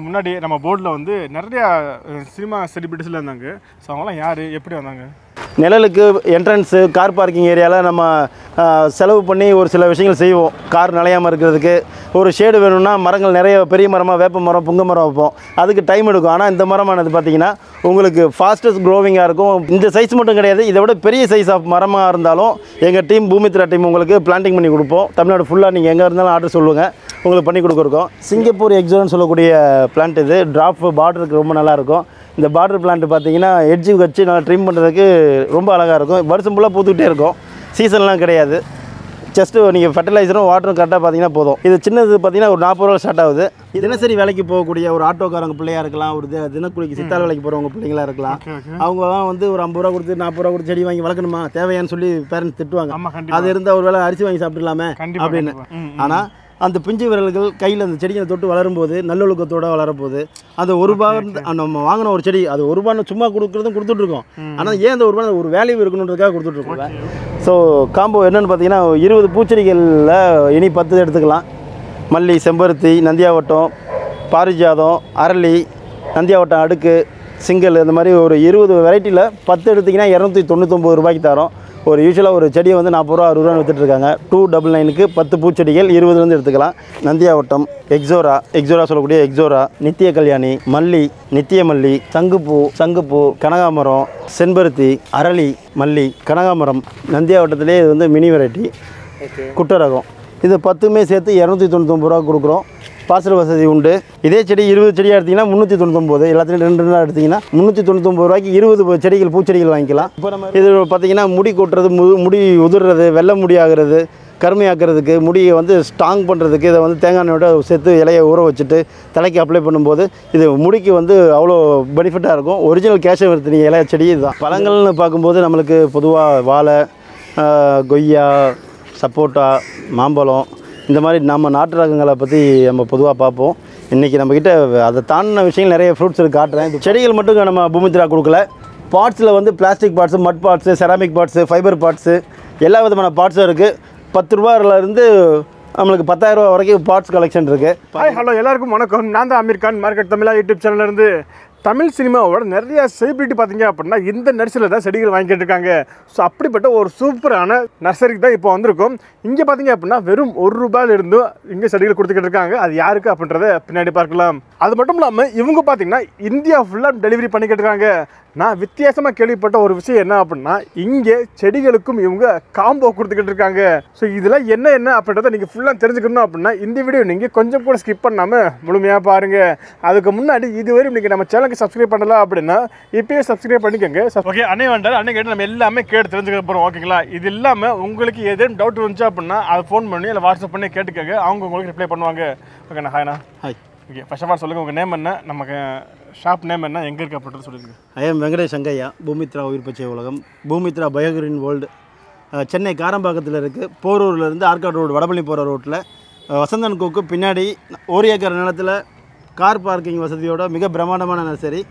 முன்னாடி நம்ம போர்டில் வந்து நிறையா அஹ், சினிமா செலிபிரிட்டிஸ்ல இருந்தாங்க ஸோ அவங்களாம் யார் எப்படி வந்தாங்க நிழலுக்கு என்ட்ரன்ஸு கார் பார்க்கிங் ஏரியாவில் நம்ம ஆ, செலவு பண்ணி ஒரு சில விஷயங்கள் செய்வோம் கார் நனையாமல் இருக்கிறதுக்கு ஒரு ஷேடு வேணும்னா மரங்கள் நிறைய பெரிய மரமாக வேப்ப மரம் புங்க மரம் வைப்போம் அதுக்கு டைம் எடுக்கும் ஆனால் இந்த மரமானது பார்த்தீங்கன்னா உங்களுக்கு ஃபாஸ்டஸ்ட் க்ரோவிங்காக இருக்கும் இந்த சைஸ் மட்டும் கிடையாது இதை விட பெரிய சைஸ் ஆஃப் மரமாக இருந்தாலும் எங்கள் டீம் பூமித்ரா டீம் உங்களுக்கு பிளான்டிங் பண்ணி கொடுப்போம் தமிழ்நாடு ஃபுல்லாக நீங்கள் எங்கே இருந்தாலும் ஆர்டர் சொல்லுங்கள் உங்களுக்கு பண்ணி கொடுக்குறோம் சிங்கப்பூர் எக்ஸோன்னு சொல்லக்கூடிய பிளான்ட் இது டிராப் பார்டருக்கு ரொம்ப நல்லாயிருக்கும் இந்த பார்டர் பிளான்ட் பார்த்தீங்கன்னா எட்ஜு வச்சு நல்லா ட்ரிம் பண்ணுறதுக்கு ரொம்ப அழகாக இருக்கும் வருஷம் ஃபுல்லாக பூத்துக்கிட்டே இருக்கும் சீசன்லாம் கிடையாது ஜஸ்ட்டு நீங்கள் ஃபர்டிலைசரும் வாட்டரும் கரெக்டாக பார்த்தீங்கன்னா போதும் இது சின்னது பார்த்தீங்கன்னா ஒரு நாற்பது ரூபா ஸ்டார்ட் ஆகுது தினசரி வேலைக்கு போகக்கூடிய ஒரு ஆட்டோக்காரங்க பிள்ளையா இருக்கலாம் ஒரு தி- தினக்கூலிக்கு சித்தாள் வேலைக்கு போகிறவங்க பிள்ளைங்களா இருக்கலாம் ஓகே ஓகே அவங்கலாம் வந்து ஒரு ஐம்பது ரூபா கொடுத்து நாற்பது ரூபா கொடுத்து செடி வாங்கி வளர்க்கணுமா தேவையான்னு சொல்லி பேரண்ட்ஸ் திட்டுவாங்க ஆமாம் கண்டிப்பாக அது இருந்தால் ஒரு வேளை அரிசி வாங்கி சாப்பிட்டுலாமே கண்டிப்பாக அப்படின்னு கண்டிப்பாக. ம், ம். ஆனால் அந்த பிஞ்சு விரல்கள் கையில் அந்த செடிகளை தொட்டு வளரும்போது நல்லொழுக்கத்தோட வளரப்போகுது அந்த ஒரு ரூபா நம்ம வாங்கின ஒரு செடி அது ஒரு ரூபான்னு சும்மா கொடுக்குறதும் கொடுத்துட்ருக்கோம் ஆனால் ஏன் அந்த ஒரு ரூபா ஒரு வேல்யூ இருக்கணுன்றதுக்காக கொடுத்துட்ருக்கோம் ஸோ காம்போ என்னென்னு பார்த்தீங்கன்னா இருபது பூச்செடிகளில் இனி பத்து எடுத்துக்கலாம் மல்லி செம்பருத்தி நந்தியாவட்டம் பாரிஜாதம் அரளி நந்தியாவட்டம் அடுக்கு சிங்கிள் இந்த மாதிரி ஒரு இருபது வெரைட்டியில் பத்து எடுத்திங்கன்னா இரநூத்தி தொண்ணூத்தொம்பது ரூபாய்க்கு தரோம் ஒரு யூஸ்வலாக ஒரு செடியை வந்து நாற்பது ரூபா அறுபது ரூபா வித்துட்டு இருக்காங்க டூ டபுள் நைனுக்கு பத்து பூச்செடிகள் இருபதுலேருந்து எடுத்துக்கலாம் நந்தியாவட்டம் எக்ஸோரா எக்ஸோரா சொல்லக்கூடிய எக்ஸோரா நித்திய கல்யாணி மல்லி நித்திய மல்லி சங்குப்பூ சங்குப்பூ கனகாமரம் செம்பருத்தி அரளி மல்லி கனகாமரம் நந்தியாவட்டத்திலே இது வந்து மினி வெரைட்டி ஓகே குட்டை ரகம் இது பத்துமே சேர்த்து இரநூத்தி தொண்ணூத்தொம்பது ரூபா கொடுக்குறோம் பார்சல் வசதி உண்டு இதே செடி இருபது செடியாக எடுத்தீங்கன்னா முந்நூற்றி தொண்ணூத்தொம்பது எல்லாத்துலையும் ரெண்டு ரெண்டாக எடுத்தீங்கன்னா முந்நூற்றி தொண்ணூத்தொம்பது ரூபாய்க்கு இருபது செடிகள் பூச்செடிகள் வாங்கிக்கலாம் இப்போ நம்ம இது பார்த்தீங்கன்னா முடி கொட்டுறது மு- முடி உதிர்றது வெள்ளை முடி ஆகிறது கருமையாக்குறதுக்கு முடியை வந்து ஸ்ட்ராங் பண்ணுறதுக்கு இதை வந்து தேங்காய் எண்ணெயோட சேர்த்து இலையை ஊற வச்சுட்டு தலைக்கு அப்ளை பண்ணும்போது இது முடிக்கு வந்து அவ்வளோ பெனிஃபிட்டாக இருக்கும் ஒரிஜினல் கேஷவர்த்தினி இலை செடி இதுதான் பழங்கள்னு பார்க்கும்போது நம்மளுக்கு பொதுவாக வாழை ஆஹ், கொய்யா சப்போட்டா மாம்பழம் இந்த மாதிரி நம்ம நாட்டு ரகங்களை பற்றி நம்ம பொதுவாக பார்ப்போம் இன்றைக்கி நம்மக்கிட்ட அதை தாண்டின விஷயங்கள் நிறைய ஃப்ரூட்ஸ் இருக்கு காட்டுறேன் இந்த செடிகள் மட்டும் நம்ம பூமித்ரா கொடுக்கல பார்ட்ஸில் வந்து plastic pots mud pots ceramic pots fibre pots எல்லா விதமான பார்ட்ஸும் இருக்குது பத்து ரூபாயிலேருந்து நம்மளுக்கு பத்தாயிரம் ரூபா வரைக்கும் பார்ட்ஸ் கலெக்ஷன் இருக்குது ஹாய் ஹலோ எல்லாருக்கும் வணக்கம் நான் தான் அமீர் கான் மார்க்கெட் தமிழா யூடியூப் சேனல்ல இருந்து தமிழ் சினிமாவோட நிறைய செலிபிரிட்டி பார்த்தீங்க அப்படின்னா இந்த நர்சரியில் தான் செடிகள் வாங்கிட்டு இருக்காங்க ஸோ அப்படிப்பட்ட ஒரு சூப்பரான நர்சரிக்கு தான் இப்போ வந்திருக்கோம் இங்கே பார்த்தீங்க அப்படின்னா வெறும் ஒரு ரூபாயில இருந்து இங்கே செடிகள் கொடுத்துக்கிட்டு இருக்காங்க அது யாருக்கு அப்படின்றத பின்னாடி பார்க்கலாம் அது மட்டும் இல்லாமல் இவங்க பார்த்தீங்கன்னா இந்தியா ஃபுல்லாக டெலிவரி பண்ணிக்கிட்டு இருக்காங்க நான் வித்தியாசமாக கேள்விப்பட்ட ஒரு விஷயம் என்ன அப்படின்னா இங்கே செடிகளுக்கும் இவங்க காம்போ கொடுத்துக்கிட்டு இருக்காங்க ஸோ இதெல்லாம் என்ன என்ன அப்படின்றத நீங்கள் ஃபுல்லாக தெரிஞ்சுக்கணும் அப்படின்னா இந்த வீடியோ நீங்கள் கொஞ்சம் கூட ஸ்கிப் பண்ணாமல் முழுமையாக பாருங்கள் அதுக்கு முன்னாடி இதுவரை நீங்கள் நம்ம சேனலுக்கு சப்ஸ்கிரைப் பண்ணல அப்படின்னா இப்பயே சப்ஸ்கிரைப் பண்ணிக்கோங்க ஓகே அன்னை வேண்டாம் அன்னை கேட்டு நம்ம எல்லாமே கேட்டு தெரிஞ்சுக்க போகிறோம் ஓகேங்களா இது இல்லாமல் உங்களுக்கு ஏதேனும் டவுட் இருந்துச்சு அப்படின்னா அதை ஃபோன் பண்ணி இல்லை வாட்ஸ்அப் பண்ணி கேட்டுக்கோங்க அவங்க உங்களுக்கு ரிப்ளை பண்ணுவாங்க ஓகேண்ணா ஹாய்ண்ணா hi okay first of all சொல்லுங்கள் உங்கள் நேம் என்ன நமக்கு ஷாப் நேம் என்ன எங்கே இருக்கு அப்படின்றது சொல்லுங்கள் ஐ எம் வெங்கடேஷ் சங்கையா பூமித்ரா உயிர் பச்சை உலகம் Bhoomitra biogreen world ah, Chennai காரம்பாக்கத்தில் இருக்குது போரூர்லேருந்து ஆற்காடு ரோடு வடபழனி போகிற ரோட்டில் வசந்தன் கோக்கு பின்னாடி ஒரு ஏக்கர் நிலத்தில் கார் பார்க்கிங் வசதியோட மிக பிரம்மாண்டமான நர்சரி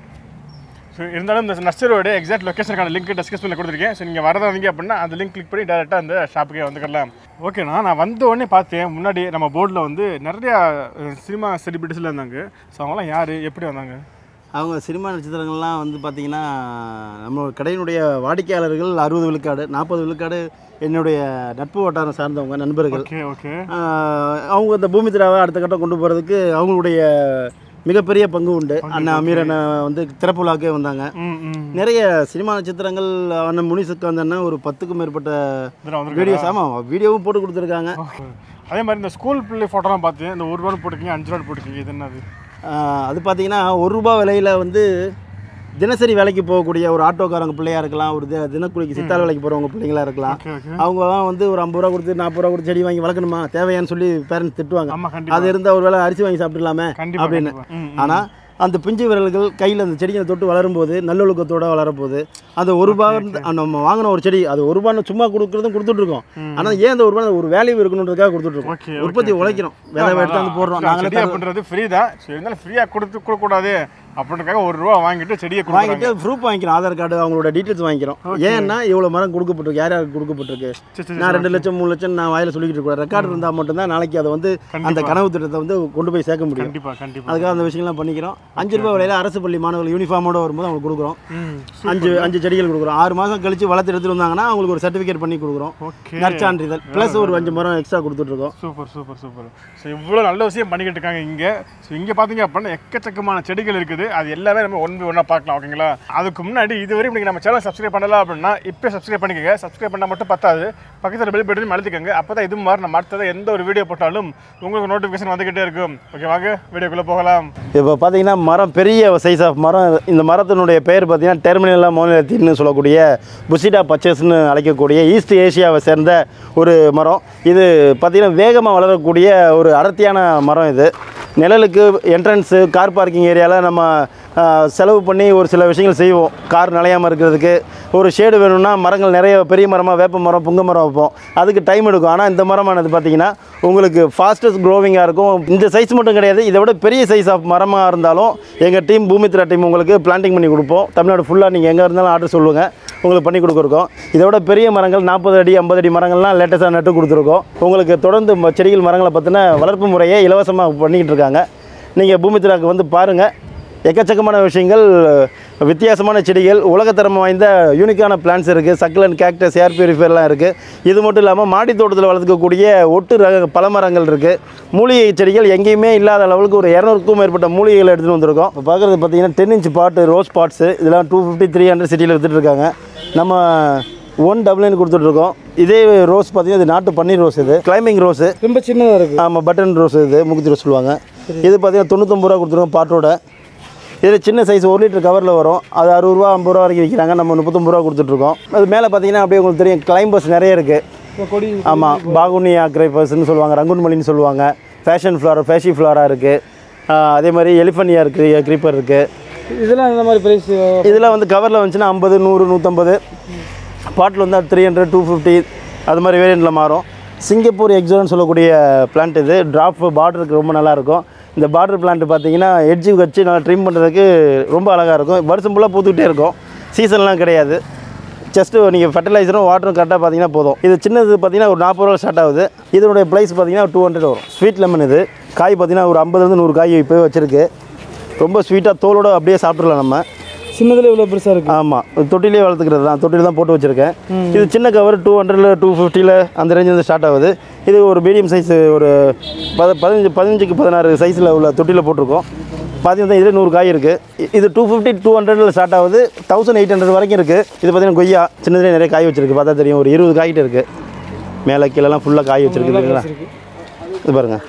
ஸோ இருந்தாலும் இந்த நர்சரியோட எக்ஸாக்ட் லொக்கேஷனுக்கான லிங்க் டிஸ்கிரிப்ஷனில் கொடுத்துருக்கேன் ஸோ நீங்கள் வரதா வந்தீங்க அப்படின்னா அந்த லிங்க் கிளிக் பண்ணி டேரெக்டாக அந்த ஷாப்புக்கே வந்துக்கலாம் ஓகேண்ணா நான் வந்த உடனே பார்த்தேன் முன்னாடி நம்ம போர்டில் வந்து நிறையா அஹ், சினிமா செலிபிரிட்டிஸில் இருந்தாங்க ஸோ அவங்களாம் யார் எப்படி வந்தாங்க அவங்க சினிமா நட்சத்திரங்கள்லாம் வந்து பார்த்திங்கன்னா நம்ம கடையினுடைய வாடிக்கையாளர்கள் அறுபது விழுக்காடு நாற்பது விழுக்காடு என்னுடைய நட்பு வட்டாரம் சார்ந்தவங்க நண்பர்கள் ஓகே ஓகே ஆஹ் அவங்க இந்த பூமித்ராவை அடுத்த கட்டம் கொண்டு போகிறதுக்கு அவங்களுடைய மிகப்பெரிய பங்கு உண்டு அண்ணன் அமீர் அண்ணன் வந்து திறப்பு விழாக்கே வந்தாங்க ம் ம் நிறைய சினிமா நட்சத்திரங்கள் அண்ணன் முனிசுக்கு வந்தன்னா ஒரு பத்துக்கும் மேற்பட்ட இதில் வந்துருக்கு வீடியோஸ் ஆமாம் வீடியோவும் போட்டு கொடுத்துருக்காங்க அதே மாதிரி இந்த ஸ்கூல் பிள்ளை ஃபோட்டோலாம் பார்த்தேன் இந்த ஒரு ரூபான்னு போட்டிருக்கீங்க அஞ்சு ரூபா போட்டிருக்கீங்க இது என்னது ஆஹ் அது பார்த்தீங்கன்னா ஒரு ரூபா விலையில் வந்து தினசரி வேலைக்கு போகக்கூடிய ஒரு ஆட்டோக்காரங்க பிள்ளையா இருக்கலாம் ஒரு தி- தினக்கூலிக்கு சித்தாள் வேலைக்கு போகிறவங்க பிள்ளைங்களா இருக்கலாம் ஓகே ஓகே அவங்கலாம் வந்து ஒரு ஐம்பது ரூபா கொடுத்து நாற்பது ரூபா கொடுத்து செடி வாங்கி வளர்க்கணுமா தேவையான்னு சொல்லி பேரண்ட்ஸ் திட்டுவாங்க ஆமாம் அது கண்டிப்பாக இருந்தால் ஒரு வேளை அரிசி வாங்கி சாப்பிட்டுலாமே கண்டிப்பாக அப்படின்னு கண்டிப்பாக ம் ம். ஆனால் அந்த பிஞ்சு விரல்கள் கையில் அந்த செடியை தொட்டு வளரும்போது நல்லொழுக்கத்தோட வளரப்போகுது அந்த ஒரு ரூபா நம்ம வாங்கின ஒரு செடி அது ஒரு ரூபான்னு சும்மா கொடுக்குறதும் கொடுத்துட்ருக்கோம் ஆனால் ஏன் அந்த ஒரு ரூபா ஒரு வேல்யூ இருக்கணுன்றதுக்காக Okay, கொடுத்துட்ருக்கோம் okay, உற்பத்தி உழைக்கிறோம் விதை எடுத்து வந்து போடுறோம் நாங்களே செடியா பண்றது ஃப்ரீ தான் சரி இருந்தாலும் ஃப்ரீயா கொடுத்து கொடுக்கக்கூடாது அப்படின்றதுக்காக ஒரு ரூபா வாங்கிட்டு செடியை கொடுக்குறாங்க வாங்கிட்டு ப்ரூஃப் வாங்கிக்கிறோம் ஆதார் கார்டு அவங்களோட டீட்டெயில்ஸ் வாங்கிக்கிறோம் ஏன்னா இவ்வளோ மரம் கொடுக்கப்பட்டிருக்கு யார் யாருக்கு கொடுக்கப்பட்டிருக்கு சரி, சரி, நான் ரெண்டு லட்சம் மூணு லட்சம் நான் வாயில சொல்லிக்கிட்டு இருக்கேன் ரெக்கார்டு இருந்தால் மட்டும்தான் நாளைக்கு அதை வந்து அந்த கனவு திட்டத்தை வந்து கொண்டு போய் சேர்க்க முடியும் கண்டிப்பா கண்டிப்பா அதுக்காக அந்த விஷயங்கள்லாம் பண்ணிக்கிறோம் அஞ்சு ரூபாய் விலையில அரசு பள்ளி மாணவர்கள் யூனிஃபார்மோட வரும்போது அவங்களுக்கு கொடுக்குறோம் ம் அஞ்சு அஞ்சு செடிகள் கொடுக்குறோம் ஆறு மாதம் கழிச்சு வளர்த்து எடுத்துட்டு வந்தாங்கன்னா அவங்களுக்கு ஒரு சர்டிஃபிகேட் பண்ணி கொடுக்குறோம் ஓகே நற்சான்றிதழ் ப்ளஸ் ஒரு அஞ்சு மரம் எக்ஸ்ட்ரா கொடுத்துட்ருக்கோம் சூப்பர் சூப்பர் சூப்பர் ஸோ இவ்வளோ நல்ல விஷயம் பண்ணிக்கிட்டு இருக்காங்க இங்கே ஸோ இங்கே பார்த்தீங்க அப்படின்னா எக்கச்சக்கமான செடிகள் இருக்குது அது எல்லாமே நம்ம ஒன் பை ஒன்றா பார்க்கலாம் ஓகேங்களா அதுக்கு முன்னாடி இதுவரை நீங்கள் நம்ம சேனல் சப்ஸ்கிரைப் பண்ணல அப்படின்னா இப்போ சப்ஸ்கிரைப் பண்ணிக்கோங்க சப்ஸ்கிரைப் பண்ணால் மட்டும் பத்தாது பக்கத்தில் பெல் பட்டன் அழுத்திக்கோங்க அப்போ தான் இது மாதிரி நம்ம அடுத்தது எந்த ஒரு வீடியோ போட்டாலும் உங்களுக்கு நோட்டிஃபிகேஷன் வந்துக்கிட்டே இருக்கும் ஓகே வாங்க வீடியோக்குள்ளே போகலாம் இப்போ பார்த்தீங்கன்னா மரம் பெரிய சைஸ் ஆஃப் மரம் இந்த மரத்தினுடைய பெயர் பார்த்தீங்கன்னா டெர்மினலா மோனிலத்தின்னு சொல்லக்கூடிய புசிடா பச்சஸ்னு அழைக்கக்கூடிய ஈஸ்ட் ஏசியாவை சேர்ந்த ஒரு மரம் இது பார்த்தீங்கன்னா வேகமாக வளரக்கூடிய ஒரு அடர்த்தியான மரம் இது நிழலுக்கு என்ட்ரன்ஸு கார் பார்க்கிங் ஏரியாவில் நம்ம ஆ, செலவு பண்ணி ஒரு சில விஷயங்கள் செய்வோம் கார் நனையாமல் இருக்கிறதுக்கு ஒரு ஷேடு வேணும்னா மரங்கள் நிறைய பெரிய மரமாக வேப்ப மரம் புங்க மரம் வைப்போம் அதுக்கு டைம் எடுக்கும் ஆனால் இந்த மரமானது பார்த்தீங்கன்னா உங்களுக்கு ஃபாஸ்டஸ்ட் க்ரோவிங்காக இருக்கும் இந்த சைஸ் மட்டும் கிடையாது இதை விட பெரிய சைஸ் ஆஃப் மரமாக இருந்தாலும் எங்கள் டீம் பூமித்ரா டீம் உங்களுக்கு பிளான்டிங் பண்ணி கொடுப்போம் தமிழ்நாடு ஃபுல்லாக நீங்கள் எங்கே இருந்தாலும் ஆர்டர் சொல்லுங்கள் உங்களுக்கு பண்ணி கொடுக்குறோம் இதை விட பெரிய மரங்கள் நாற்பது அடி ஐம்பது அடி மரங்கள்லாம் லேட்டஸ்ட்டாக நட்டு கொடுத்துருக்கோம் உங்களுக்கு தொடர்ந்து ம- செடிகள் மரங்களை பற்றின வளர்ப்பு முறையை இலவசமாக பண்ணிக்கிட்டு இருக்காங்க நீங்கள் பூமித்ராக்கு வந்து பாருங்கள் எக்கச்சக்கமான விஷயங்கள் வித்தியாசமான செடிகள் உலகத்தரம் வாய்ந்த யூனிக்கான பிளான்ஸ் இருக்குது சக்கலன் கேக்டஸ் ஏர் பியூரிஃபையர்லாம் இருக்குது இது மட்டும் இல்லாமல் மாடி தோட்டத்தில் வளர்த்துக்கக்கூடிய ஒட்டு ரக பழமரங்கள் இருக்குது மூலிகை செடிகள் எங்கேயுமே இல்லாத அளவுக்கு ஒரு இரநூறுக்கும் மேற்பட்ட மூலிகைகள் எடுத்துகிட்டு வந்திருக்கோம் இப்போ பார்க்குறது பார்த்தீங்கன்னா ten inch pot rose pots இதெல்லாம் டூ ஃபிஃப்டி த்ரீ ஹண்ட்ரட் சிட்டியில் வித்துட்டு இருக்காங்க நம்ம ஒன் டபுள் நைன் கொடுத்துட்ருக்கோம் இதே ரோஸ் பார்த்தீங்கன்னா இது நாட்டு பன்னீர் ரோஸ் இது கிளைம்பிங் ரோஸு ரொம்ப சின்னதாக இருக்குது ஆமாம் பட்டன் ரோஸ் இது முகுத்தி ரோஸ் சொல்லுவாங்க இது பார்த்தீங்கன்னா தொண்ணூத்தொம்பது ரூபா கொடுத்துருக்கோம் பாட்டோட இதில் சின்ன சைஸ் ஒரு லிட்டர் கவரில் வரும் அது அறுபது ரூபா ஐம்பது ரூபா வரைக்கும் விற்கிறாங்க நம்ம முப்பத்தொம்பது ரூபா கொடுத்துட்ருக்கோம் அது மேலே பார்த்தீங்கன்னா அப்படியே உங்களுக்கு தெரியும் கிளைம்பர்ஸ் நிறைய இருக்குது இப்போ கொடி ஆமாம் பாகுனியா கிரைப்பர்ஸ்னு சொல்லுவாங்க ரங்குன்மலின்னு சொல்லுவாங்க ஃபேஷன் ஃப்ளாரா ஃபேஷி ஃப்ளாரா இருக்குது அதே மாதிரி எலிஃபனியா இருக்குது க்ரீப்பர் இருக்குது இதெல்லாம் இந்த மாதிரி ப்ரைஸ் இதெல்லாம் வந்து கவரில் வந்துச்சுன்னா ஐம்பது நூறு நூற்றம்பது பாட்டில் வந்து த்ரீ ஹண்ட்ரட் டூ ஃபிஃப்டி அது மாதிரி வேரியண்ட்டில் மாறும் சிங்கப்பூர் எக்ஸோன்னு சொல்லக்கூடிய பிளான்ட் இது ட்ராப் பார்டருக்கு ரொம்ப நல்லாயிருக்கும் இந்த பார்டர் பிளான்ட் பார்த்தீங்கன்னா எட்ஜு வச்சு நல்லா ட்ரிம் பண்ணுறதுக்கு ரொம்ப அழகாக இருக்கும் வருஷம் ஃபுல்லாக பூத்துக்கிட்டே இருக்கும் சீசன்லாம் கிடையாது ஜஸ்ட்டு நீங்கள் ஃபர்டிலைசரும் வாட்டரும் கரெக்டாக பார்த்தீங்கன்னா போதும் இது சின்னது பார்த்தீங்கன்னா ஒரு நாற்பது ரூபா ஸ்டார்ட் ஆகுது இதனுடைய ப்ரைஸ் பார்த்தீங்கன்னா டூ ஹண்ட்ரட் வரும் ஸ்வீட் லெமன் இது காய் பார்த்தீங்கன்னா ஒரு ஐம்பதுலேருந்து நூறு காய் இப்போ வச்சுருக்கு ரொம்ப ஸ்வீட்டாக தோலோட அப்படியே சாப்பிட்றலாம் நம்ம சின்னதுல இவ்வளோ பெருசாக இருக்குது ஆமாம் தொட்டிலே வளர்த்துக்கிறது தான் தொட்டில் தான் போட்டு வச்சுருக்கேன் இது சின்ன கவர் டூ ஹண்ட்ரடில் டூ ஃபிஃப்டியில் அந்த ரேஞ்ச் வந்து ஸ்டார்ட் ஆகுது இது ஒரு மீடியம் சைஸ் ஒரு பத பதினஞ்சு பதினஞ்சுக்கு பதினாறு சைஸில் உள்ள தொட்டியில் போட்டிருக்கோம் பார்த்தீங்கன்னா இதில் நூறு காய் இருக்குது இது டூ ஃபிஃப்டி டூ ஹண்ட்ரடில் ஸ்டார்ட் ஆகுது தௌசண்ட் எயிட் ஹண்ட்ரட் வரைக்கும் இருக்குது இது பார்த்தீங்கன்னா கொய்யா சின்னதுலேயே நிறைய காய் வச்சிருக்கு பார்த்தா தெரியும் ஒரு இருபது காய்கிட்ட இருக்குது மேலே கீழெல்லாம் ஃபுல்லாக காய் வச்சிருக்கு இல்லைங்களா இது பாருங்கள்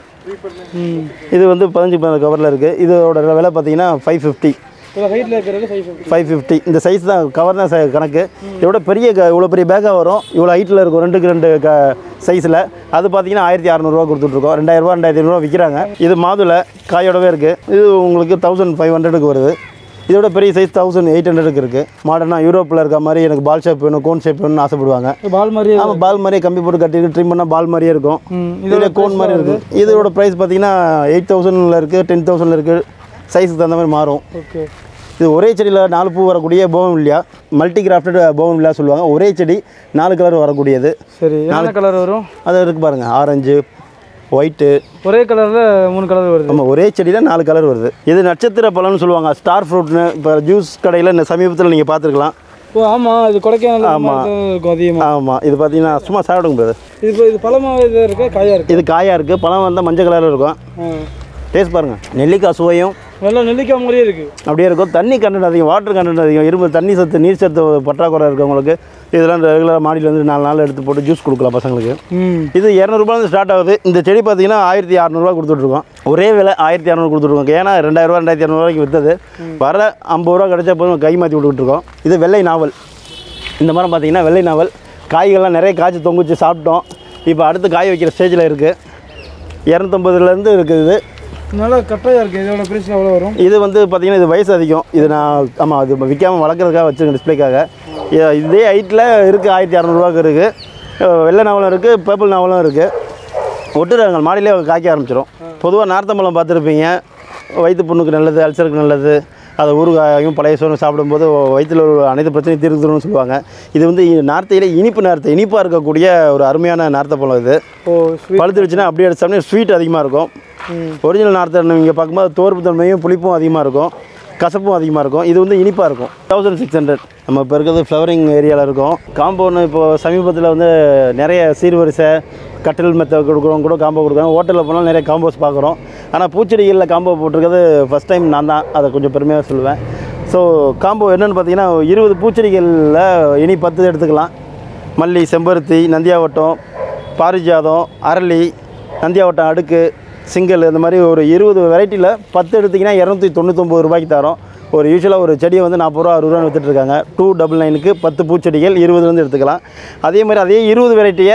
ம் இது வந்து பதினஞ்சு பதினாறு கவரில் இருக்குது இதோட விலை பார்த்தீங்கன்னா ஃபைவ் ஃபிஃப்டி இவ்வளோ ஹைட்டில் இருக்கிறது ஃபைவ் ஃபிஃப்டி ஃபைவ் ஃபிஃப்டி இந்த சைஸ் தான் கவர் தான் ச- கணக்கு இதோட பெரிய க இவ்வளோ பெரிய பேக்காக வரும் இவ்வளோ ஹைட்டில் இருக்கும் ரெண்டுக்கு ரெண்டு க சைஸில் அது பார்த்தீங்கன்னா ஆயிரத்தி அறநூறுவா கொடுத்துட்ருக்கோம் ரெண்டாயிரரூவா ரெண்டாயிரத்தி ஐநூறுவா விற்கிறாங்க இது மாதுளை காயோடவே இருக்குது இது உங்களுக்கு தௌசண்ட் ஃபைவ் ஹண்ட்ரடுக்கு வருது இதோட பெரிய சைஸ் தௌசண்ட் எயிட் ஹண்ட்ரடுக்கு இருக்குது மாடர்னாக யூரோப்பில் இருக்க மாதிரி எனக்கு பால் ஷேப் வேணும் கோன் ஷேப் வேணும்னு ஆசைப்படுவாங்க பால் மாதிரியே ஆமாம் பால் மாதிரியே கம்பி போட்டு கட்டி ட்ரிம் பண்ணால் பால் மாதிரியே இருக்கும் ம் இதில் கோன் மாதிரி இருக்குது இதோட ப்ரைஸ் பார்த்தீங்கன்னா எயிட் தௌசண்டில் இருக்குது டென் தௌசண்டில் இருக்குது சைஸுக்கு தகுந்த மாதிரி மாறும் ஓகே இது ஒரே செடியில் நாலு பூ வரக்கூடிய போவன்வில்லியா மல்டி கிராஃப்டட் போவன்வில்லியா சொல்லுவாங்க ஒரே செடி நாலு கலர் வரக்கூடியது சரி என்ன கலர் வரும் அது இருக்குது பாருங்கள் ஆரஞ்சு ஒயிட்டு ஒரே கலரில் மூணு கலர் வருது நம்ம ஒரே செடியில் நாலு கலர் வருது இது நட்சத்திர பழம்னு சொல்லுவாங்க ஸ்டார் ஃப்ரூட்னு இப்போ ஜூஸ் கடையில் இந்த சமீபத்தில் நீங்கள் பார்த்துருக்கலாம் ஓ ஆமாம் இது கொடைக்கானல் இருக்கும் அதிகமாக ஆமாம் இது பார்த்தீங்கன்னா சும்மா சாப்பிடுங்க brother. இது இப்போ இது பழமாக இது இருக்கா காயாக இருக்கு இது காயாக இருக்குது பழம் வந்தால் மஞ்சள் கலரில் இருக்கும் ஆ டேஸ்ட் பாருங்கள் நெல்லிக்காய் சுவையும் நல்லா நெல்லிக்காய் மாதிரியே இருக்குது அப்படியே இருக்கும் தண்ணி கண்டென்ட் அதிகம் வாட்டர் கண்டென்ட் அதிகம் இரும்பு தண்ணி சத்து நீர் சத்து பற்றாக்குறை இருக்கவங்களுக்கு இதெல்லாம் ரெகுலராக மாடியில் வந்து நாலு நாள் எடுத்து போட்டு ஜூஸ் கொடுக்கலாம் பசங்களுக்கு ம் இது இரநூறுபாலேருந்து ஸ்டார்ட் ஆகுது இந்த செடி பார்த்தீங்கன்னா ஆயிரத்தி அறநூறுவா கொடுத்துட்ருக்கோம் ஒரே விலை ஆயிரத்தி இரநூறு கொடுத்துட்ருக்கோம் ஏன்னா ரெண்டாயிரரூவா ரெண்டாயிரத்தி இரநூறு வரைக்கும் விற்றது வர ஐம்பது ரூபா கிடைச்சா போதும் கை மாற்றி விட்டுக்கிட்டுருக்கோம் இது வெள்ளை நாவல் இந்த மரம் பார்த்தீங்கன்னா வெள்ளை நாவல் காய்கள்லாம் நிறைய காய்ச்சி தொங்குச்சு சாப்பிட்டோம் இப்போ அடுத்து காய் வைக்கிற ஸ்டேஜில் இருக்குது இரநூத்தம்பதுலேருந்து இருக்குது நல்லா கட்டையாக இருக்குது இதோட ப்ரைஸ் எவ்வளோ வரும் இது வந்து பார்த்தீங்கன்னா இது வயசு அதிகம் இது நான் ஆமாம் அது விற்காமல் வளர்க்குறதுக்காக வச்சுருக்கேன் டிஸ்பிளேக்காக இ- இதே ஹைட்டில் இருக்குது ஆயிரத்தி இரநூறுவாக்கு இருக்குது வெள்ளை நாவலும் இருக்குது பர்பிள் நாவலும் இருக்குது ஒட்டு ரகங்கள் மாடியிலே காய்க்க ஆரம்பிச்சிடும் பொதுவாக நார்த்தம்பழம் பார்த்துருப்பீங்க வயிற்று புண்ணுக்கு நல்லது அல்சருக்கு நல்லது அதை ஊறுகாயும் பழைய சோறும் சாப்பிடும்போது வயிற்றில் உள்ள அனைத்து பிரச்சனையும் தீர்ந்துரும்னு சொல்லுவாங்க இது வந்து நார்த்தையில் இனிப்பு நார்த்தை இனிப்பாக இருக்கக்கூடிய ஒரு அருமையான நார்த்தப்பழம் இது ஓ ஸ்வீட் பழுத்துருச்சுன்னா அப்படியே அடிச்சோம்னா ஸ்வீட் அதிகமாக இருக்கும் ஒரிஜினல் நார்த்தன் நீங்கள் பார்க்கும்போது தோர்ப்பு தன்மையும் புளிப்பும் அதிகமாக இருக்கும் கசப்பும் அதிகமாக இருக்கும் இது வந்து இனிப்பாக இருக்கும் தௌசண்ட் சிக்ஸ் ஹண்ட்ரட் நம்ம இப்போ இருக்கிறது ஃப்ளவரிங் ஏரியாவில் இருக்கோம் காம்பவுண்ட் இப்போ சமீபத்தில் வந்து நிறைய சீர்வரிசை கட்டில் மெத்த கொடுக்குறோம் கூட காம்போ கொடுக்குறோம் ஹோட்டலில் போனால் நிறைய காம்போஸ் பார்க்குறோம் ஆனால் பூச்செடிகளில் காம்போ போட்டிருக்கிறது ஃபஸ்ட் டைம் நான் தான் அதை கொஞ்சம் பெருமையாக சொல்லுவேன் ஸோ காம்போ என்னென்னு பார்த்தீங்கன்னா இருபது பூச்செடிகளில் இனி பத்து எடுத்துக்கலாம் மல்லி செம்பருத்தி நந்தியாவட்டம் பாரிஜாதம் அரளி நந்தியாவட்டம் அடுக்கு சிங்கிள் இந்த மாதிரி ஒரு இருபது வெரைட்டியில் பத்து எடுத்திங்கன்னா இரநூத்தி தொண்ணூத்தொம்பது ரூபாய்க்கு தரோம் ஒரு யூஸ்வலாக ஒரு செடியை வந்து நாற்பது ரூபா அறுபது ரூபா விற்றுட்ருக்காங்க டூ டபுள் நைனுக்கு பத்து பூச்செடிகள் இருபதுலேருந்து எடுத்துக்கலாம் அதே மாதிரி அதே இருபது வெரைட்டியை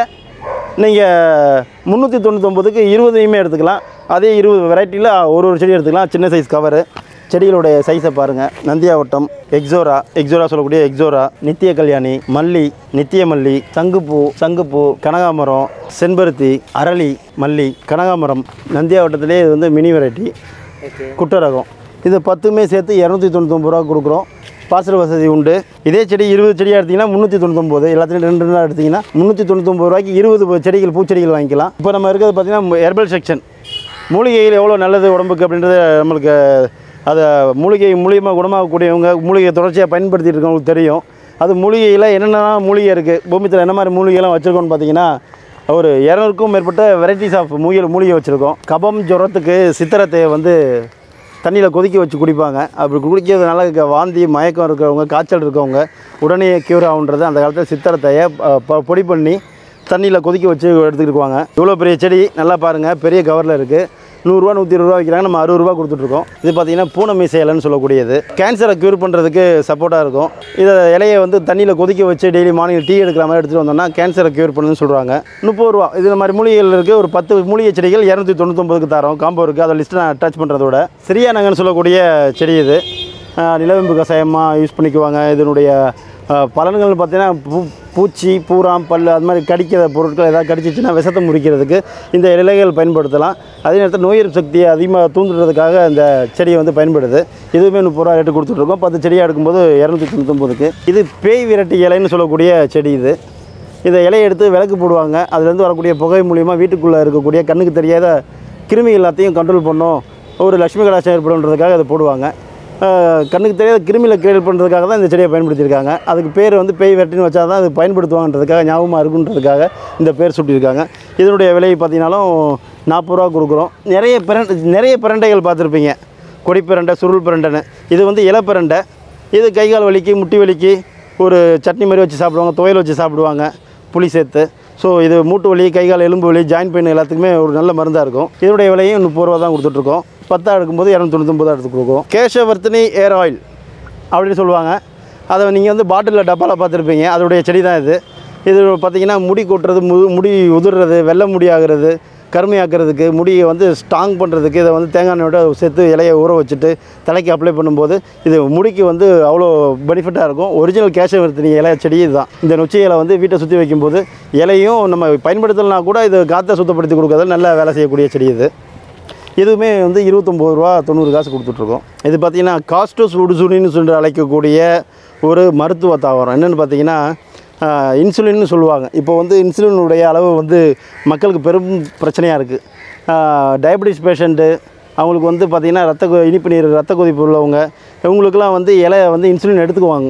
நீங்கள் முந்நூற்றி தொண்ணூத்தொம்பதுக்கு இருபதையுமே எடுத்துக்கலாம் அதே இருபது வெரைட்டியில் ஒரு ஒரு செடி எடுத்துக்கலாம் சின்ன சைஸ் கவரு செடிகளுடைய சைஸை பாருங்கள் நந்தியாவட்டம் எக்ஸோரா எக்ஸோரா சொல்லக்கூடிய எக்ஸோரா நித்திய கல்யாணி மல்லி நித்திய மல்லி சங்குப்பூ சங்குப்பூ கனகாமரம் செம்பருத்தி அரளி மல்லி கனகாமரம் நந்தியாவட்டத்திலே இது வந்து மினி வெரைட்டி குட்டை ரகம் இது பத்துமே சேர்த்து இரநூத்தி தொண்ணூத்தொம்பது ரூபா கொடுக்குறோம் பார்சல் வசதி உண்டு இதே செடி இருபது செடியாக எடுத்திங்கன்னா முந்நூற்றி தொண்ணூத்தொம்பது எல்லாத்துலையும் ரெண்டு ரெண்டாக எடுத்திங்கன்னா முந்நூற்றி தொண்ணூத்தொம்பது ரூபாய்க்கு இருபது செடிகள் பூச்செடிகள் வாங்கிக்கலாம் இப்போ நம்ம இருக்கிறது பார்த்திங்கன்னா ஹெர்பல் செக்ஷன் மூலிகைகள் எவ்வளோ நல்லது உடம்புக்கு அப்படின்றது நம்மளுக்கு அதை மூலிகை மூலியமாக குணமாகக்கூடியவங்க மூலிகையை தொடர்ச்சியாக பயன்படுத்திட்டு இருக்கவங்களுக்கு தெரியும் அது மூலிகையில் என்னென்ன மூலிகை இருக்குது பூமித்தில் என்ன மாதிரி மூலிகைலாம் வச்சுருக்கோம்னு பார்த்தீங்கன்னா ஒரு இரநூறுக்கும் மேற்பட்ட வெரைட்டிஸ் ஆஃப் மூலிகை மூலிகை வச்சுருக்கோம் கபம் ஜுரத்துக்கு சித்திரத்தை வந்து தண்ணியில் கொதிக்க வச்சு குடிப்பாங்க அப்படி குடிக்கிறதுனால க- வாந்தி மயக்கம் இருக்கிறவங்க காய்ச்சல் இருக்கவங்க உடனே க்யூர் ஆகுன்றது அந்த காலத்தில் சித்திரத்தையை ப- ப- பொடி பண்ணி தண்ணியில் கொதிக்க வச்சு எடுத்துக்கிட்டுக்குவாங்க இவ்வளோ பெரிய செடி நல்லா பாருங்கள் பெரிய கவரில் இருக்குது நூறுரூவா நூற்றி இருபது ரூபா விற்கிறாங்க நம்ம அறுபது ரூபா கொடுத்துட்ருக்கோம் இது பார்த்தீங்கன்னா பூனமி சேலைன்னு சொல்லக்கூடியது கேன்சரை க்யூர் பண்ணுறதுக்கு சப்போர்ட்டாக இருக்கும் இதை இலையை வந்து தண்ணியில் கொதிக்க வச்சு டெய்லி மார்னிங் டீ எடுக்கிற மாதிரி எடுத்துகிட்டு வந்தோம்னா கேன்சரை க்யூர் பண்ணுன்னு சொல்கிறாங்க முப்பது ரூபா இது மாதிரி மூலிகைகள் இருக்குது ஒரு பத்து மூலிகை செடிகள் இரநூத்தி தொண்ணூத்தொம்பதுக்கு தரோம் காம்போ இருக்குது அதை லிஸ்ட்டு நான் அட்டாச் பண்ணுறதோட சிறியானங்கன்னு சொல்லக்கூடிய செடி இது ஆஹ் நிலவேம்பு கஷாயமாக யூஸ் பண்ணிக்குவாங்க இதனுடைய ஆஹ் பலன்கள் பார்த்தீங்கன்னா பூ பூச்சி பூராம் பல் அது மாதிரி கடிக்கிற பொருட்கள் ஏதாவது கடிச்சிச்சுன்னா விஷத்தை முறிக்கிறதுக்கு இந்த இலைகள் பயன்படுத்தலாம் அதே நேரத்தில் நோய் எதிர்ப்பு சக்தியை அதிகமாக தூண்டுறதுக்காக இந்த செடியை வந்து பயன்படுது இதுவுமே முப்பது ரூபா ரேட்டு கொடுத்துட்ருக்கோம் பத்து செடியாக எடுக்கும்போது இரநூத்தி தொண்ணூத்தொம்பதுக்கு இது பேய் விரட்டி இலைன்னு சொல்லக்கூடிய செடி இது இதை இலையை எடுத்து விளக்கு போடுவாங்க அதுலேருந்து வரக்கூடிய புகை மூலிமா வீட்டுக்குள்ளே இருக்கக்கூடிய கண்ணுக்கு தெரியாத கிருமி எல்லாத்தையும் கண்ட்ரோல் பண்ணும் ஒரு லட்சுமி கடாட்சம் ஏற்படுன்றதுக்காக அதை போடுவாங்க ஆஹ் கண்ணுக்கு தெரியாத கிருமியில் கிரியேட் பண்ணுறதுக்காக தான் இந்த செடியை பயன்படுத்தியிருக்காங்க அதுக்கு பேர் வந்து பேய் வெட்டின்னு வச்சா தான் அது பயன்படுத்துவாங்கன்றதுக்காக ஞாபகமாக இருக்குன்றதுக்காக இந்த பேர் சூட்டியிருக்காங்க இதனுடைய விலை பார்த்தீங்கன்னாலும் நாற்பது ரூபா கொடுக்குறோம் நிறைய பிரண்டை நிறைய பிரண்டைகள் பார்த்துருப்பீங்க கொடி பிரண்டை சுருள் பிரண்டைன்னு இது வந்து இலப்பிரண்டை இது கை கால் வலிக்கு முட்டி வலிக்கு ஒரு சட்னி மாதிரி வச்சு சாப்பிடுவாங்க துவையல் வச்சு சாப்பிடுவாங்க புளி சேர்த்து ஸோ இது மூட்டு வலி கை கால் எலும்பு வலி ஜாயின் பெயின் எல்லாத்துக்குமே ஒரு நல்ல மருந்தாக இருக்கும் இதனுடைய விலையும் முப்பது ரூபா தான் கொடுத்துட்ருக்கோம் பத்தா எடுக்கும்போது இரநூத்தொண்ணூத்தொம்பது எடுத்து கொடுக்கும் கேசவர்த்தினி ஏர் ஆயில் அப்படின்னு சொல்லுவாங்க அதை நீங்கள் வந்து பாட்டிலில் டப்பாவில் பார்த்துருப்பீங்க அதோடைய செடி தான் இது இது பார்த்திங்கன்னா முடி கொட்டுறது மு முடி உதிர்றது வெள்ளை முடி ஆகிறது கருமையாக்கிறதுக்கு முடியை வந்து ஸ்ட்ராங் பண்ணுறதுக்கு இதை வந்து தேங்காய் எண்ணெயோட சேர்த்து இலையை ஊற வச்சுட்டு தலைக்கு அப்ளை பண்ணும்போது இது முடிக்கு வந்து அவ்வளோ பெனிஃபிட்டாக இருக்கும் ஒரிஜினல் கேசவர்த்தினி இலை செடி இதுதான் இந்த நொச்சி இலை வந்து வீட்டை சுற்றி வைக்கும்போது இலையும் நம்ம பயன்படுத்தலைனா கூட இது காற்றை சுத்தப்படுத்தி கொடுக்கறதுல நல்ல வேலை செய்யக்கூடிய செடி இது இதுவுமே வந்து இருபத்தொம்போது ரூபா தொண்ணூறு காசு கொடுத்துட்ருக்கோம் இது பார்த்தீங்கன்னா காஸ்டோஸ் உடுசுனின்னு சொல்லி அழைக்கக்கூடிய ஒரு மருத்துவ தாவரம் என்னென்னு பார்த்தீங்கன்னா இன்சுலின்னு சொல்லுவாங்க இப்போ வந்து இன்சுலினுடைய அளவு வந்து மக்களுக்கு பெரும் பிரச்சனையாக இருக்குது டயபெட்டிஸ் பேஷண்ட்டு அவங்களுக்கு வந்து பார்த்திங்கன்னா ரத்த கொ- இனிப்பு நீர் ரத்த கொதிப்பு உள்ளவங்க இவங்களுக்கெல்லாம் வந்து இலை வந்து இன்சுலின் எடுத்துக்குவாங்க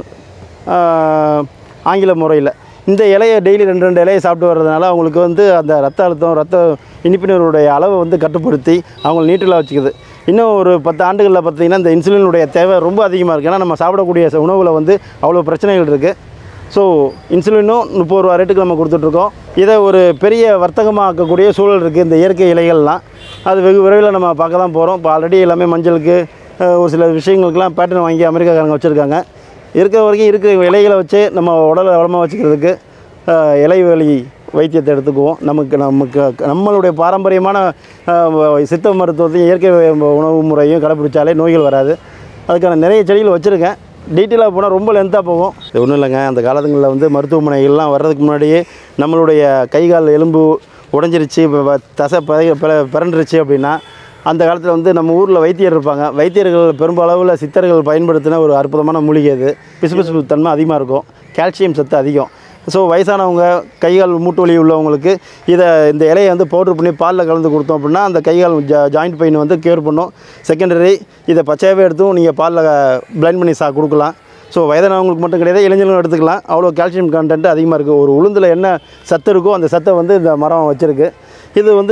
ஆஹ், ஆங்கில முறையில் இந்த இலையை டெய்லி ரெண்டு ரெண்டு இலையை சாப்பிட்டு வர்றதுனால அவங்களுக்கு வந்து அந்த ரத்த அழுத்தம் ரத்த இனிப்பினருடைய அளவை வந்து கட்டுப்படுத்தி அவங்கள நீட்டில் வச்சுக்குது இன்னும் ஒரு பத்து ஆண்டுகளில் பார்த்தீங்கன்னா இந்த இன்சுலினுடைய தேவை ரொம்ப அதிகமாக இருக்குது ஏன்னா நம்ம சாப்பிடக்கூடிய ச- உணவுல வந்து அவ்வளோ பிரச்சனைகள் இருக்குது ஸோ இன்சுலினும் முப்பது ரூபா ரேட்டுக்கு நம்ம கொடுத்துட்ருக்கோம் இதை ஒரு பெரிய வர்த்தகமாக ஆக்கக்கூடிய சூழல் இருக்குது இந்த இயற்கை இலைகள்லாம் அது வெகு விரைவில் நம்ம பார்க்க தான் போகிறோம் இப்போ ஆல்ரெடி எல்லாமே மஞ்சளுக்கு அஹ், ஒரு சில விஷயங்களுக்கெல்லாம் பேட்டர்ன் வாங்கி அமெரிக்காக்காரங்க வச்சுருக்காங்க இருக்கிற வரைக்கும் இருக்கிற இலைகளை வச்சு நம்ம உடலை வளமாக வச்சுக்கிறதுக்கு அஹ், இலை வழி வைத்தியத்தை எடுத்துக்குவோம் நமக்கு நமக்கு நம்மளுடைய பாரம்பரியமான அஹ், சித்த மருத்துவத்தையும் இயற்கை உணவு முறையும் கடைப்பிடிச்சாலே நோய்கள் வராது அதுக்கான நிறைய செடிகள் வச்சுருக்கேன் டீட்டெயிலாக போனால் ரொம்ப லென்த்தாக போகும் இது ஒன்றும் இல்லைங்க அந்த காலங்களில் வந்து மருத்துவமனைகள்லாம் வர்றதுக்கு முன்னாடியே நம்மளுடைய கை கால் எலும்பு உடஞ்சிருச்சு இப்ப வ- தசை பிற பிற- பிறண்டுருச்சு அப்படின்னா அந்த காலத்தில் வந்து நம்ம ஊரில் வைத்தியர் இருப்பாங்க வைத்தியர்கள் பெரும்பளவில் சித்தர்கள் பயன்படுத்தின ஒரு அற்புதமான மூலிகை இது பிசுபிசு தன்மை அதிகமாக இருக்கும் கால்சியம் சத்து அதிகம் ஸோ வயசானவங்க கைகால் மூட்டு வலி உள்ளவங்களுக்கு இதை இந்த இலையை வந்து பவுடர் பண்ணி பாலில் கலந்து கொடுத்தோம் அப்படின்னா அந்த கைகால் ஜா ஜாயிண்ட் பெயின் வந்து கியூர் பண்ணும் செகண்டரி இதை பச்சையாகவே எடுத்தும் நீங்கள் பாலில் பிளைண்ட் பண்ணி சா கொடுக்கலாம் ஸோ வயதானவங்களுக்கு மட்டும் கிடையாது இளைஞர்களும் எடுத்துக்கலாம் அவ்வளோ கால்சியம் கண்டென்ட் அதிகமாக இருக்குது ஒரு உளுந்தில் என்ன சத்து இருக்கோ அந்த சத்தை வந்து இந்த மரம் வச்சுருக்கு இது வந்து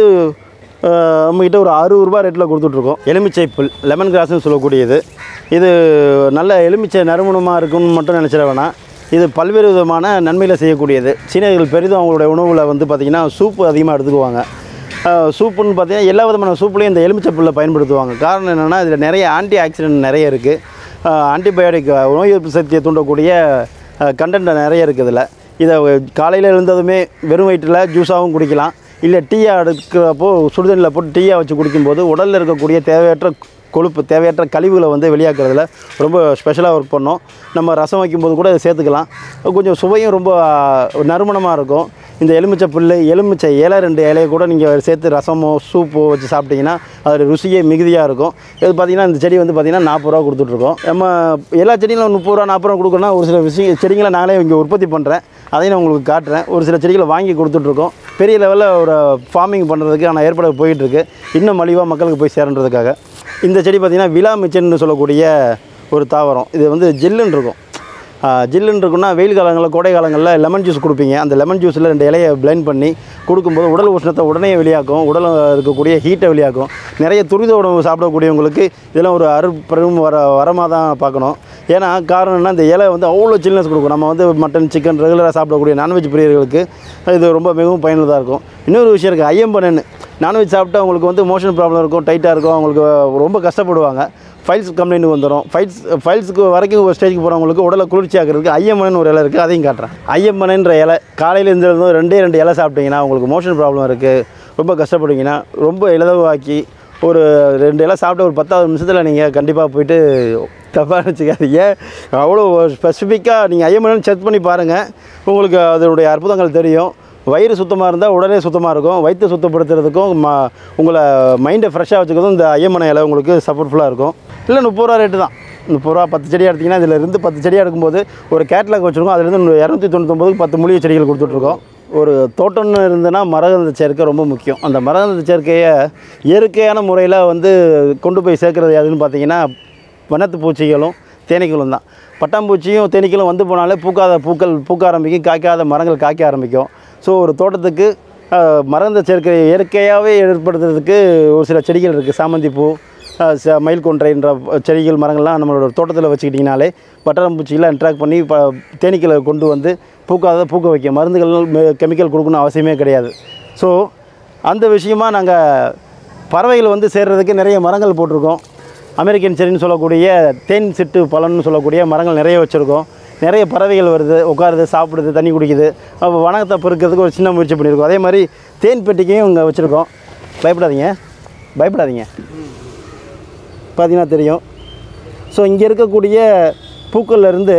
அஹ், நம்மக்கிட்ட ஒரு அறுபது ரூபா ரேட்டில் கொடுத்துட்ருக்கோம் எலுமிச்சை புல் லெமன் கிராஸ்னு சொல்லக்கூடியது இது நல்ல எலுமிச்சை நறுமணமாக இருக்குன்னு மட்டும் நினச்சிட வேணாம் இது பல்வேறு விதமான நன்மைகளை செய்யக்கூடியது சீனர்கள் பெரிதும் அவங்களுடைய உணவில் வந்து பார்த்திங்கன்னா சூப்பு அதிகமாக எடுத்துக்குவாங்க அஹ், சூப்புன்னு பார்த்தீங்கன்னா எல்லா விதமான சூப்புலையும் இந்த எலுமிச்சை புல்லை பயன்படுத்துவாங்க காரணம் என்னென்னா இதில் நிறைய ஆன்டி ஆக்சிடென்ட் நிறைய இருக்குது ஆன்டிபயோட்டிக் நோய் எதிர்ப்பு சக்தியை தூண்டக்கூடிய கண்டென்ட் நிறைய இருக்குது இதில் இதை காலையில் எழுந்ததுமே வெறும் வயிற்றில் ஜூஸாகவும் குடிக்கலாம் இல்லை டீயாக எடுக்கிறப்போ சுடுதண்ணியில் போட்டு டீயாக வச்சு குடிக்கும்போது உடலில் இருக்கக்கூடிய தேவையற்ற கொழுப்பு தேவையற்ற கழிவுகளை வந்து வெளியாக்குறதுல ரொம்ப ஸ்பெஷலாக ஒர்க் பண்ணோம் நம்ம ரசம் வைக்கும்போது கூட இதை சேர்த்துக்கலாம் கொஞ்சம் சுவையும் ரொம்ப நறுமணமாக இருக்கும் இந்த எலுமிச்சை புல் எலுமிச்சை இலை ரெண்டு இலையை கூட நீங்கள் சேர்த்து ரசமோ சூப்போ வச்சு சாப்பிட்டீங்கன்னா அதோட ருசியே மிகுதியாக இருக்கும் இது பார்த்தீங்கன்னா இந்த செடி வந்து பார்த்தீங்கன்னா நாற்பது ரூபா கொடுத்துட்ருக்கோம் நம்ம எல்லா செடிகளும் முப்பது ரூபா நாற்பது ரூபா கொடுக்கணும்னா ஒரு சில விஷயம் செடிகளை நாங்களே இங்கே உற்பத்தி பண்ணுறேன் அதையும் நான் உங்களுக்கு காட்டுறேன் ஒரு சில செடிகளை வாங்கி கொடுத்துட்ருக்கோம் பெரிய லெவலில் ஒரு ஃபார்மிங் பண்ணுறதுக்கு ஆனால் ஏற்பாடு போயிட்டுருக்கு இன்னும் மலிவாக மக்களுக்கு போய் சேரன்றதுக்காக இந்த செடி பார்த்திங்கன்னா விழா மிச்சன்னு சொல்லக்கூடிய ஒரு தாவரம் இது வந்து ஜில்லுன்னு இருக்கும் ஆ, ஜில்லுன்னு இருக்குன்னா வெயில் காலங்களில் கோடை காலங்களில் லெமன் ஜூஸ் கொடுப்பீங்க அந்த லெமன் ஜூஸில் ரெண்டு இலையை பிளெண்ட் பண்ணி கொடுக்கும்போது உடல் உஷ்ணத்தை உடனே வெளியாக்கும் உடல் இருக்கக்கூடிய ஹீட்டை வெளியாக்கும் நிறைய துரித உணவு சாப்பிடக்கூடியவங்களுக்கு இதெல்லாம் ஒரு அருப்பெரும் வர வரமாக தான் பார்க்கணும் ஏன்னா காரணம் என்ன இந்த இலை வந்து அவ்வளோ சில்னஸ் கொடுக்கும் நம்ம வந்து மட்டன் சிக்கன் ரெகுலராக சாப்பிடக்கூடிய நான்வெஜ் பிரியர்களுக்கு இது ரொம்ப மிகவும் பயனுள்ளதாக இருக்கும் இன்னொரு விஷயம் இருக்குது ஐயம்பனன்னு நான்வெஜ் சாப்பிட்டா அவங்களுக்கு வந்து மோஷன் ப்ராப்ளம் இருக்கும் டைட்டாக இருக்கும் அவங்களுக்கு ரொம்ப கஷ்டப்படுவாங்க ஃபைல்ஸ் கம்ப்ளைண்ட் வந்துடும் ஃபைல்ஸ் ஃபைல்ஸுக்கு வரைக்கும் ஒரு ஸ்டேஜுக்கு போகிறவங்களுக்கு உடலை குளிர்ச்சி ஆகிறதுக்கு ஐயம்மன் ஒரு இலை இருக்குது அதையும் காட்டுறேன் ஐயம்மனன்ற இலை காலையில் இருந்திருந்தும் ரெண்டே ரெண்டு இலை சாப்பிட்டீங்கன்னா உங்களுக்கு மோஷன் ப்ராப்ளம் இருக்குது ரொம்ப கஷ்டப்படுவீங்கன்னா ரொம்ப இலதவாக்கி ஒரு ரெண்டு இலை சாப்பிட்டு ஒரு பத்தாவது நிமிஷத்தில் நீங்கள் கண்டிப்பாக போயிட்டு தப்பாக நினச்சிக்காதீங்க அவ்வளோ ஸ்பெசிஃபிக்காக நீங்கள் ஐயம்மன் செக் பண்ணி பாருங்கள் உங்களுக்கு அதனுடைய அற்புதங்கள் தெரியும் வயிறு சுத்தமாக இருந்தால் உடலே சுத்தமாக இருக்கும் வயிற்று சுத்தப்படுத்துறதுக்கும் ம உங்களை மைண்டை ஃப்ரெஷ்ஷாக வச்சுக்கிறதும் இந்த ஐயம்மனை இலை உங்களுக்கு சப்போர்ட்ஃபுல்லாக இருக்கும் இல்லை முப்பது ரூபா ரேட்டு தான் முப்பது ரூபா பத்து செடியாக எடுத்திங்கன்னா இதில் இருந்து பத்து செடியாக எடுக்கும்போது ஒரு கேட்லாக் வச்சுருக்கோம் அதுலேருந்து இரநூத்தி தொண்ணூத்தொம்பதுக்கு பத்து மூலிகை செடிகள் கொடுத்துட்ருக்கோம் ஒரு தோட்டம்னு இருந்ததுன்னா மரகந்த சேர்க்கை ரொம்ப முக்கியம் அந்த மரகந்த சேர்க்கையை இயற்கையான முறையில் வந்து கொண்டு போய் சேர்க்குறது எதுன்னு பார்த்தீங்கன்னா வனத்து பூச்சிகளும் தேனீக்களும் தான் பட்டாம்பூச்சியும் தேனீக்களும் வந்து போனாலே பூக்காத பூக்கள் பூக்க ஆரம்பிக்கும் காய்க்காத மரங்கள் காய்க்க ஆரம்பிக்கும் ஸோ ஒரு தோட்டத்துக்கு அஹ், மரகந்த சேர்க்கை இயற்கையாகவே ஏற்படுத்துறதுக்கு ஒரு சில செடிகள் இருக்குது சாமந்தி பூ அஹ், ச- மயில் கொன்றைன்ற செடிகள் மரங்கள்லாம் நம்மளோட தோட்டத்தில் வச்சுக்கிட்டிங்கனாலே பட்டாம்பூச்சிகளை அட்ராக்ட் பண்ணி ப தேனீக்களை கொண்டு வந்து பூக்காத பூக்க வைக்க மருந்துகள் கெமிக்கல் கொடுக்கணும் அவசியமே கிடையாது ஸோ அந்த விஷயமா நாங்கள் பறவைகள் வந்து சேர்றதுக்கு நிறைய மரங்கள் போட்டிருக்கோம் அமெரிக்கன் செடின்னு சொல்லக்கூடிய தேன் சிட்டு பழம்னு சொல்லக்கூடிய மரங்கள் நிறைய வச்சுருக்கோம் நிறைய பறவைகள் வருது உட்காருது சாப்பிடுது தண்ணி குடிக்குது அப்போ வனத்தை பெருக்கிறதுக்கு ஒரு சின்ன முயற்சி பண்ணியிருக்கோம் அதே மாதிரி தேன் பெட்டிக்கையும் இங்கே வச்சுருக்கோம் பயப்படாதீங்க பயப்படாதீங்க பார்த்தீங்கன்னா தெரியும் ஸோ இங்கே இருக்கக்கூடிய பூக்கள்ல இருந்து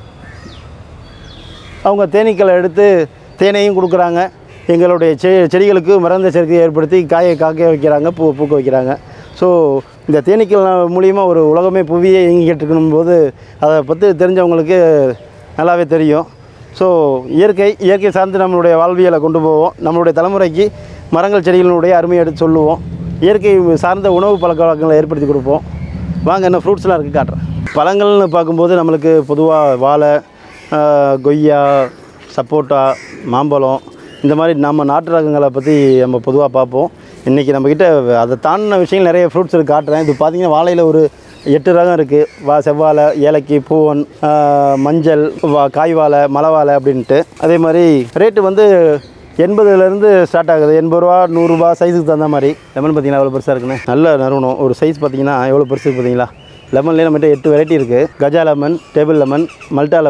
அவங்க தேனீக்களை எடுத்து தேனையும் கொடுக்குறாங்க எங்களுடைய செ செடிகளுக்கு மறந்த சேர்க்கையை ஏற்படுத்தி காயை காக்க வைக்கிறாங்க பூ பூக்க வைக்கிறாங்க ஸோ இந்த தேனீக்கள் மூலியமாக ஒரு உலகமே புவியே இயங்கிட்டு இருக்கணும் போது அதை பற்றி தெரிஞ்சவங்களுக்கு நல்லாவே தெரியும் ஸோ இயற்கை இயற்கை சார்ந்து நம்மளுடைய வாழ்வியலை கொண்டு போவோம் நம்மளுடைய தலைமுறைக்கு மரங்கள் செடிகளினுடைய அருமையை எடுத்து சொல்லுவோம் இயற்கை சார்ந்த உணவு பழக்க வழக்கங்களை ஏற்படுத்தி கொடுப்போம் வாங்க என்ன ஃப்ரூட்ஸ்லாம் இருக்குது காட்டுறேன் பழங்கள்னு பார்க்கும்போது நம்மளுக்கு பொதுவாக வாழை ஆஹ், கொய்யா சப்போட்டா மாம்பழம் இந்த மாதிரி நம்ம நாட்டு ரகங்களை பற்றி நம்ம பொதுவாக பார்ப்போம் இன்றைக்கி நம்மக்கிட்ட அதை தாண்டின விஷயங்கள் நிறைய ஃப்ரூட்ஸ் இருக்கு காட்டுறேன் இது பார்த்தீங்கன்னா வாழையில் ஒரு எட்டு ரகம் இருக்குது வா செவ்வாழை ஏலக்கி பூவன் ஆஹ், மஞ்சள் வா காய் வாழை மலை வாழை அப்படின்ட்டு அதே மாதிரி ரேட்டு வந்து எண்பதுலேருந்து ஸ்டார்ட் ஆகுது எண்பது ரூபா நூறுரூபா சைஸுக்கு தகுந்த மாதிரி லெமன் பார்த்தீங்கன்னா எவ்வளோ பெருசாக இருக்குன்னு நல்ல நறுவணும் ஒரு சைஸ் பார்த்தீங்கன்னா எவ்வளோ பெருசு இருக்கு பார்த்தீங்களா லெமன்லேயே நம்மகிட்ட எட்டு வெரைட்டி இருக்குது கஜா லெமன் டேபிள் லெமன் மல்டா லெமன்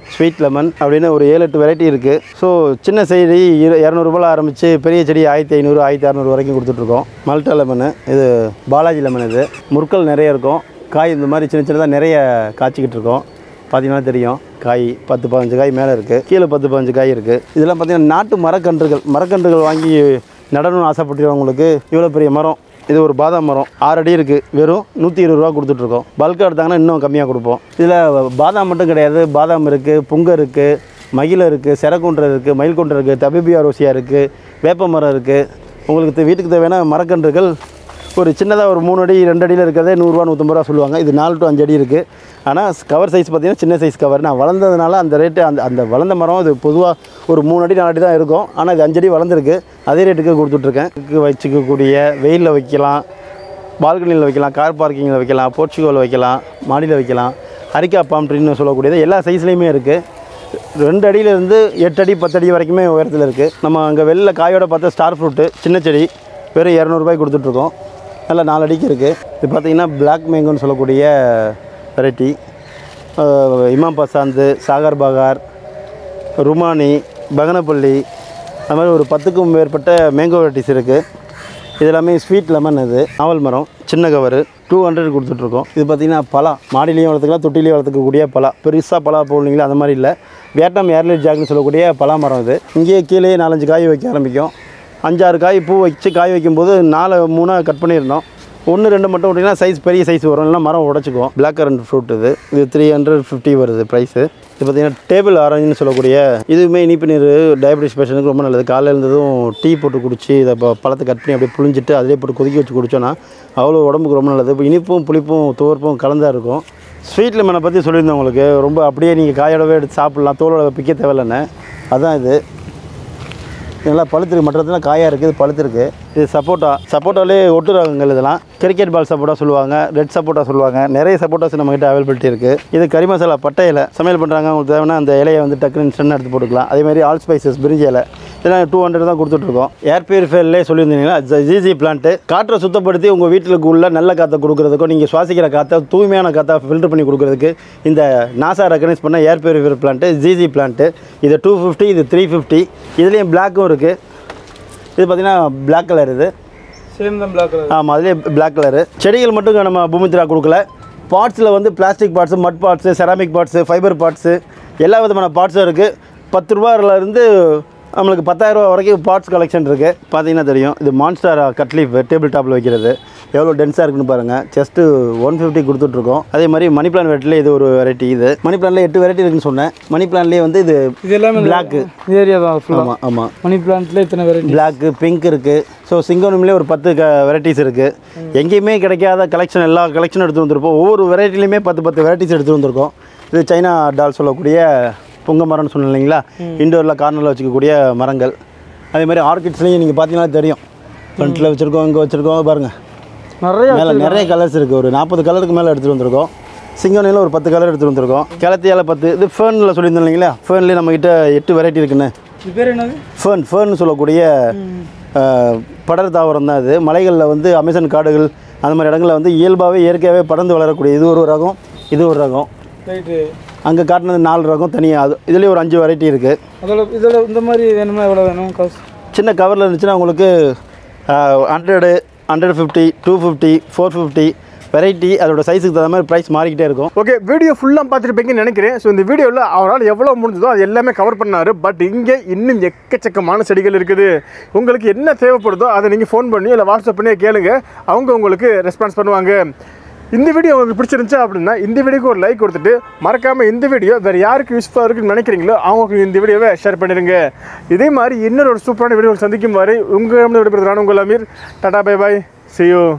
ஸ்வீட் லெமன் அப்படின்னு ஒரு ஏழு எட்டு வெரைட்டி இருக்குது ஸோ சின்ன செடி இரு இரநூறுபாவில் ஆரம்பித்து பெரிய செடி ஆயிரத்தி ஐநூறு ஆயிரத்தி அறநூறு வரைக்கும் கொடுத்துட்ருக்கோம் மல்டா லெமனு இது பாலாஜி லெமன் இது முற்கள் நிறைய இருக்கும் காய் இந்த மாதிரி சின்ன சின்னதாக நிறைய காய்ச்சிக்கிட்டு இருக்கோம் பார்த்தீங்கன்னா தெரியும் காய் பத்து பதினஞ்சு காய் மேலே இருக்குது கீழே பத்து பதினஞ்சு காய் இருக்குது இதெல்லாம் பார்த்தீங்கன்னா நாட்டு மரக்கன்றுகள் மரக்கன்றுகள் வாங்கி நடணும்னு ஆசைப்பட்டுறவங்களுக்கு இவ்வளோ பெரிய மரம் இது ஒரு பாதாம் மரம் ஆறு அடி இருக்குது வெறும் நூற்றி இருபது ரூபா கொடுத்துட்ருக்கோம் பல்காக எடுத்தாங்கன்னா இன்னும் கம்மியாக கொடுப்போம் இதில் பாதாம் மட்டும் கிடையாது பாதாம் இருக்குது புங்க இருக்குது மகிழ இருக்குது செரக்குன்றை இருக்குது மயில் கொண்டை இருக்குது தபிபியா ரோசியா இருக்குது வேப்ப மரம் இருக்குது உங்களுக்கு தே- வீட்டுக்கு தேவையான மரக்கன்றுகள் ஒரு சின்னதாக ஒரு மூணு அடி ரெண்டு அடியில் இருக்கிறதே நூறுரூவா நூற்றம்பது ரூபா சொல்லுவாங்க இது நாலு டு அஞ்சு அடி இருக்குது ஆனால் கவர் சைஸ் பார்த்தீங்கன்னா சின்ன சைஸ் கவர் நான் வளர்ந்ததுனால அந்த ரேட்டு அந்த அந்த வளர்ந்த மரம் இது பொதுவாக ஒரு மூணு அடி நாலு அடி தான் இருக்கும் ஆனால் இது அஞ்சு அடி வளர்ந்துருக்கு அதே ரேட்டுக்கு கொடுத்துட்ருக்கேன் இதுக்கு வச்சுக்கக்கூடிய வெயிலில் வைக்கலாம் பால்கனியில் வைக்கலாம் கார் பார்க்கிங்கில் வைக்கலாம் போர்ச்சுகோவில் வைக்கலாம் மாடியில் வைக்கலாம் அரிக்கா பாம் ட்ரீன்னு சொல்லக்கூடியது எல்லா சைஸ்லேயுமே இருக்குது ரெண்டு அடியிலேருந்து எட்டு அடி பத்து அடி வரைக்குமே உயரத்தில் இருக்குது நம்ம அங்கே வெளில காயோட பார்த்தா ஸ்டார் ஃப்ரூட்டு சின்ன செடி வெறும் இரநூறுபாய் கொடுத்துட்ருக்கோம் நல்லா நாலு அடிக்கு இருக்குது இது பார்த்தீங்கன்னா பிளாக் மேங்கோன்னு சொல்லக்கூடிய வெரைட்டி இமாம் பசாந்து சாகர் பகார் ருமானி பகனப்பள்ளி அது மாதிரி ஒரு பத்துக்கும் மேற்பட்ட மேங்கோ வெரைட்டிஸ் இருக்குது இது எல்லாமே ஸ்வீட் லெமன் இது நாவல் மரம் சின்ன கவர் டூ ஹண்ட்ரட் கொடுத்துட்ருக்கோம் இது பார்த்தீங்கன்னா பலா மாடிலையும் வளர்த்துக்கலாம் தொட்டிலையும் வளர்த்துக்கக்கூடிய பலா பெருசாக பலா போடுவீங்களா அந்த மாதிரி இல்லை வியட்நாம் ஏர்லைட் ஜாக்னு சொல்லக்கூடிய பலா மரம் இது இங்கேயே கீழே நாலஞ்சு காய் வைக்க ஆரம்பிக்கும் அஞ்சாறு காய் பூ வச்சு காய் வைக்கும்போது நாலு மூணாக கட் பண்ணியிருந்தோம் ஒன்று ரெண்டு மட்டும் விட்டிங்கன்னா சைஸ் பெரிய சைஸ் வரும் இல்லைனா மரம் உடச்சிக்கும் பிளாக் கரண்ட் ஃப்ரூட் இது இது த்ரீ ஹண்ட்ரட் ஃபிஃப்டி வருது ப்ரைஸு இது பார்த்தீங்கன்னா டேபிள் ஆரஞ்சுன்னு சொல்லக்கூடிய இதுவுமே இனிப்பு நீர் டயபெட்டிஸ் பேஷண்ட்டுக்கு ரொம்ப நல்லது காலையில் இருந்ததும் டீ போட்டு குடிச்சு இதை ப- பழத்தை கட் பண்ணி அப்படியே புழிஞ்சிட்டு அதிலே போட்டு கொதிக்க வச்சு குடிச்சோன்னா அவ்வளோ உடம்புக்கு ரொம்ப நல்லது இப்போ இனிப்பும் புளிப்பும் துவர்ப்பும் கலந்தா இருக்கும் ஸ்வீட் லெமனை பற்றி சொல்லியிருந்தேன் உங்களுக்கு ரொம்ப அப்படியே நீங்கள் காயோடவே எடுத்து சாப்பிட்லாம் தோலோட பிக்க தேவையில்லைன்னு அதான் இது நல்லா பழுத்திருக்கு மற்றத்தில் காயாக இருக்குது இது பழுத்திருக்கு இது சப்போட்டா சப்போட்டாலே ஒட்டு ரகங்கள் இதெல்லாம் கிரிக்கெட் பால் சப்போட்டா சொல்லுவாங்க ரெட் சப்போட்டா சொல்லுவாங்க நிறைய சப்போட்டாஸ் நம்மகிட்ட அவைலபிலிட்டி இருக்குது இது கறி மசாலா பட்டை இலை சமையல் பண்ணுறாங்க உங்களுக்கு தேவைன்னா அந்த இலையை வந்து டக்குனு இன்ஸ்டன்ட் எடுத்து போட்டுக்கலாம் அதே மாதிரி ஆல் ஸ்பைசஸ் பிரிஞ்சி இலை இதெல்லாம் டூ ஹண்ட்ரட் தான் கொடுத்துட்ருக்கோம் ஏர் பியூரிஃபையர்லேயே சொல்லியிருந்தீங்கன்னா ஜிஜி பிளான்ட்டு காற்றை சுத்தப்படுத்தி உங்கள் வீட்டுக்கு உள்ள நல்ல காற்றை கொடுக்குறதுக்கும் நீங்கள் சுவாசிக்கிற காற்றை தூய்மையான காற்றை ஃபில்டர் பண்ணி கொடுக்குறதுக்கு இந்த நாசா ரெக்கனைஸ் பண்ண ஏர் பியூரிஃபையர் பிளான்ட்டு ஜிஜி பிளான்ட்டு இது டூ ஃபிஃப்டி இது த்ரீ ஃபிஃப்டி இதுலேயும் பிளாக்கும் இருக்குது இது பார்த்தீங்கன்னா பிளாக் கலர் இது சேம் தான் பிளாக் கலர் ஆமாம் அதுலேயே பிளாக் கலரு செடிகள் மட்டும் நம்ம பூமித்ரா கொடுக்கல பார்ட்ஸில் வந்து plastic pots mud pots ceramic pots fibre pots எல்லா விதமான பார்ட்ஸும் இருக்குது பத்து ரூபாயிலேருந்து நம்மளுக்கு பத்தாயிரரூபா வரைக்கும் பார்ட்ஸ் கலெக்ஷன் இருக்குது பார்த்தீங்கன்னா தெரியும் இது மான்ஸ்டார் கட்லீஃப் டேபிள் டாப்பில் வைக்கிறது எவ்வளோ டென்ஸாக இருக்குன்னு பாருங்கள் ஜஸ்ட்டு ஒன் ஃபிஃப்டி கொடுத்துட்ருக்கோம் அதே மாதிரி மணி பிளான் வெரைட்டியில் இது ஒரு வெரைட்டி இது மணி பிளான்ல எட்டு வெரைட்டி இருக்குன்னு சொன்னேன் மணி பிளான்லேயே வந்து இது இது எல்லாமே பிளாக்கு ஏரியா தான் ஃபுல்லாக ஆமாம் ஆமாம் மணி பிளான்ட்ல இத்தனை வெரைட்டி பிளாக்கு பிங்க் இருக்குது ஸோ சிங்கோனம்லேயே ஒரு பத்து க வெரைட்டிஸ் இருக்குது எங்கேயுமே கிடைக்காத கலெக்ஷன் எல்லா கலெக்ஷனும் எடுத்து வந்திருப்போம் ஒவ்வொரு வெரைட்டிலையுமே பத்து பத்து வெரைட்டிஸ் எடுத்து வந்திருக்கோம் இது சைனா டால் சொல்லக்கூடிய புங்க மரம்னு சொன்னேன் இல்லைங்களா இண்டோரில் கார்னரில் வச்சுக்கக்கூடிய மரங்கள் அதே மாதிரி ஆர்கிட்ஸ்லேயும் நீங்கள் பார்த்தீங்கன்னா தெரியும் ஃப்ரண்ட்டில் வச்சுருக்கோம் இங்கே வச்சுருக்கோம் பாருங்கள் நிறைய மேலே நிறைய கலர்ஸ் இருக்குது ஒரு நாற்பது கலருக்கு மேலே எடுத்துகிட்டு வந்திருக்கோம் சிங்கோனியில் ஒரு பத்து கலர் எடுத்துகிட்டு வந்திருக்கோம் கிளத்தியால் பத்து இது ஃபேர்னில் சொல்லியிருந்தோம் இல்லைங்களா ஃபேர்ன்லேயே நம்மக்கிட்ட எட்டு வெரைட்டி இருக்குன்னு இது பேர் என்னது ஃபேர்ன் ஃபேர்னு சொல்லக்கூடிய அஹ், படர் தாவரம் தான் இது மலைகளில் வந்து அமேசான் காடுகள் அந்த மாதிரி இடங்களில் வந்து இயல்பாகவே இயற்கையாகவே படர்ந்து வளரக்கூடிய இது ஒரு ரகம் இது ஒரு ரகம் ரைட்டு அங்கே காட்டினது நாலு ரகம் தனியாக அது இதுலேயே ஒரு அஞ்சு வெரைட்டி இருக்குது அதோட இதோட இந்த மாதிரி வேணும்னா எவ்வளோ வேணும் காசு சின்ன கவரில் இருந்துச்சுன்னா உங்களுக்கு hundred hundred fifty two fifty four fifty variety அதோட சைஸுக்கு தகுந்த மாதிரி ப்ரைஸ் மாறிக்கிட்டே இருக்கும் ஓகே வீடியோ ஃபுல்லாக பார்த்துருப்பீங்கன்னு நினைக்கிறேன் ஸோ இந்த வீடியோவில் அவரால் எவ்வளோ முடிஞ்சதோ அது எல்லாமே கவர் பண்ணார் பட் இங்கே இன்னும் எக்கச்சக்கமான செடிகள் இருக்குது உங்களுக்கு என்ன தேவைப்படுதோ அதை நீங்கள் ஃபோன் பண்ணி இல்லை வாட்ஸ்அப் பண்ணி கேளுங்க அவங்க உங்களுக்கு ரெஸ்பான்ஸ் பண்ணுவாங்க இந்த வீடியோ உங்களுக்கு பிடிச்சிருந்துச்சு அப்படின்னா இந்த வீடியோக்கு ஒரு லைக் கொடுத்துட்டு மறக்காமல் இந்த வீடியோ வேறு யாருக்கு யூஸ்ஃபுல்லாக இருக்குன்னு நினைக்கிறீங்களோ அவங்களுக்கு இந்த வீடியோவை ஷேர் பண்ணிடுங்க இதே மாதிரி இன்னொரு ஒரு சூப்பரான வீடியோ சந்திக்கும் வரை உங்கள் விடைபெறுகிறான் உங்கள் அமீர் டாடா பை பாய் see you